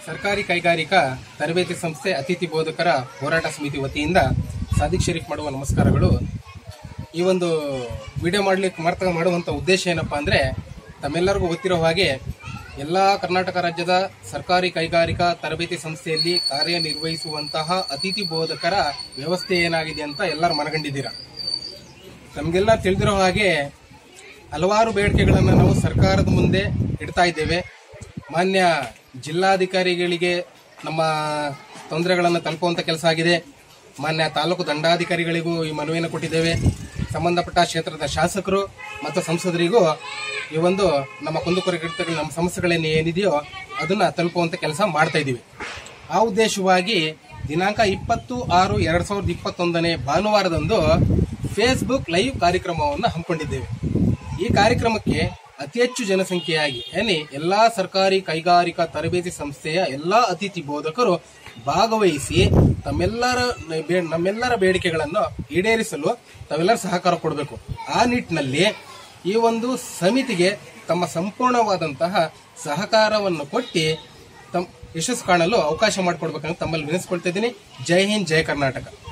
ಸರ್ಕಾರಿ ಕೈಗಾರಿಕಾ ತರಬೇತಿ ಸಂಸ್ಥೆ ಅತಿಥಿ ಬೋಧಕರ ಹೋರಾಟ ಸಮಿತಿ ವತಿಯಿಂದ ಸಾದಿಕ್ ಶರೀಫ್ ಮಾಡುವ ನಮಸ್ಕಾರಗಳು ಈ ಒಂದು ವಿಡಿಯೋ ಮಾಡ್ಲಿಕ್ಕೆ ಮಾರ್ತ ಮಾಡುವಂತ ಉದ್ದೇಶ ಏನಪ್ಪಾ ಅಂದ್ರೆ ತಮ್ಮೆಲ್ಲರಿಗೂ ಗೊತ್ತಿರೋ ಹಾಗೆ ಎಲ್ಲ ಕರ್ನಾಟಕ ರಾಜ್ಯದ ಸರ್ಕಾರಿ ಕೈಗಾರಿಕಾ ತರಬೇತಿ ಸಂಸ್ಥೆಯಲ್ಲಿ ಕಾರ್ಯನಿರ್ವಹಿಸುವಂತಹ ಅತಿಥಿ ಬೋಧಕರ ವ್ಯವಸ್ಥೆ ಏನಾಗಿದೆ ಅಂತ ಎಲ್ಲರೂ ಮನಗಂಡಿದ್ದೀರಾ ನಮಗೆಲ್ಲ ತಿಳಿದಿರೋ ಹಾಗೆ ಹಲವಾರು ಬೇಡಿಕೆಗಳನ್ನು ನಾವು ಸರ್ಕಾರದ ಮುಂದೆ ಇಡ್ತಾ ಇದ್ದೇವೆ ಮಾನ್ಯ ಜಿಲ್ಲಾಧಿಕಾರಿಗಳಿಗೆ ನಮ್ಮ ತೊಂದರೆಗಳನ್ನು ತಲುಪುವಂತ ಕೆಲಸ ಆಗಿದೆ ಮಾನ್ಯ ತಾಲೂಕು ದಂಡಾಧಿಕಾರಿಗಳಿಗೂ ಈ ಮನವಿಯನ್ನು ಕೊಟ್ಟಿದ್ದೇವೆ ಸಂಬಂಧಪಟ್ಟ ಕ್ಷೇತ್ರದ ಶಾಸಕರು ಮತ್ತು ಸಂಸದರಿಗೂ ಈ ಒಂದು ನಮ್ಮ ಕುಂದುಕೊರಗಿರ್ತಕ್ಕಂಥ ನಮ್ಮ ಸಮಸ್ಯೆಗಳೇನು ಏನಿದೆಯೋ ಅದನ್ನ ತಲುಪುವಂತ ಕೆಲಸ ಮಾಡ್ತಾ ಇದ್ದೀವಿ ಆ ಉದ್ದೇಶವಾಗಿ ದಿನಾಂಕ ಇಪ್ಪತ್ತು ಆರು ಎರಡ್ ಸಾವಿರದ ಇಪ್ಪತ್ತೊಂದನೇ ಭಾನುವಾರದಂದು ಫೇಸ್ಬುಕ್ ಲೈವ್ ಕಾರ್ಯಕ್ರಮವನ್ನು ಹಮ್ಮಿಕೊಂಡಿದ್ದೇವೆ ಈ ಕಾರ್ಯಕ್ರಮಕ್ಕೆ ಅತಿ ಹೆಚ್ಚು ಜನಸಂಖ್ಯೆಯಾಗಿ ಏನಿ ಎಲ್ಲಾ ಸರ್ಕಾರಿ ಕೈಗಾರಿಕಾ ತರಬೇತಿ ಸಂಸ್ಥೆಯ ಎಲ್ಲಾ ಅತಿಥಿ ಬೋಧಕರು ಭಾಗವಹಿಸಿ ತಮ್ಮೆಲ್ಲರ ಬೇ- ನಮ್ಮೆಲ್ಲರ ಬೇಡಿಕೆಗಳನ್ನು ಈಡೇರಿಸಲು ತಾವೆಲ್ಲರೂ ಸಹಕಾರ ಕೊಡಬೇಕು ಆ ನಿಟ್ಟಿನಲ್ಲಿ ಈ ಒಂದು ಸಮಿತಿಗೆ ತಮ್ಮ ಸಂಪೂರ್ಣವಾದಂತಹ ಸಹಕಾರವನ್ನು ಕೊಟ್ಟು ತಮ್ಮ ಯಶಸ್ಸು ಕಾಣಲು ಅವಕಾಶ ಮಾಡಿಕೊಡ್ಬೇಕಂತ ತಮ್ಮಲ್ಲಿ ವಿನಿಸ್ಕೊಳ್ತಾ ಇದ್ದೀನಿ ಜೈ ಹಿಂದ್ ಜೈ ಕರ್ನಾಟಕ